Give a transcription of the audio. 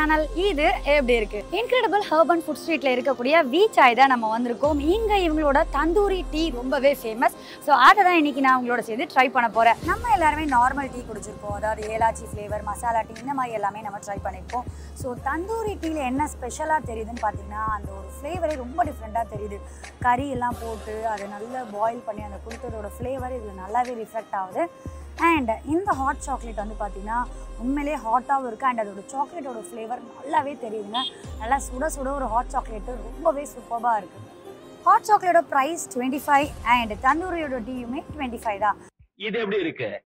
channel இது எப்படி இருக்கு இன்கிரெடிபிள் ஹர்பன் ஃபுட் ஸ்ட்ரீட்ல இருக்கக்கூடிய வி சாய் தான் நம்ம வந்திருக்கோம் இங்க இவங்களோட தந்தூரி டீ ரொம்பவே ஃபேமஸ் ஸோ அதை தான் இன்னைக்கு நான் உங்களோட சேர்ந்து ட்ரை பண்ண போறேன் நம்ம எல்லாருமே நார்மல் டீ குடிச்சிருப்போம் அதாவது ஏலாச்சி ஃப்ளேவர் மசாலா டீ இந்த மாதிரி எல்லாமே நம்ம ட்ரை பண்ணியிருப்போம் ஸோ தந்தூரி டீல என்ன ஸ்பெஷலாக தெரியுதுன்னு பார்த்தீங்கன்னா அந்த ஒரு ஃப்ளேவரே ரொம்ப டிஃப்ரெண்ட்டாக தெரியுது கறி எல்லாம் போட்டு அதை நல்லா பாயில் பண்ணி அந்த கொடுத்ததோட ஃப்ளேவர் இதில் நல்லாவே ரிஃப்ளெக்ட் ஆகுது அண்ட் இந்த ஹாட் சாக்லேட் வந்து பார்த்தீங்கன்னா உண்மையிலேயே ஹாட்டாகவும் இருக்குது அண்ட் அதோட சாக்லேட்டோட ஃப்ளேவர் நல்லாவே தெரியுதுங்க நல்லா சுட சுட ஒரு ஹாட் சாக்லேட்டு ரொம்பவே சூப்பராக இருக்குது ஹாட் சாக்லேட்டோட ப்ரைஸ் டுவெண்ட்டி ஃபைவ் அண்ட் தந்தூரியோட டீயுமே டுவெண்ட்டி ஃபைவ் தான் இது எப்படி இருக்கு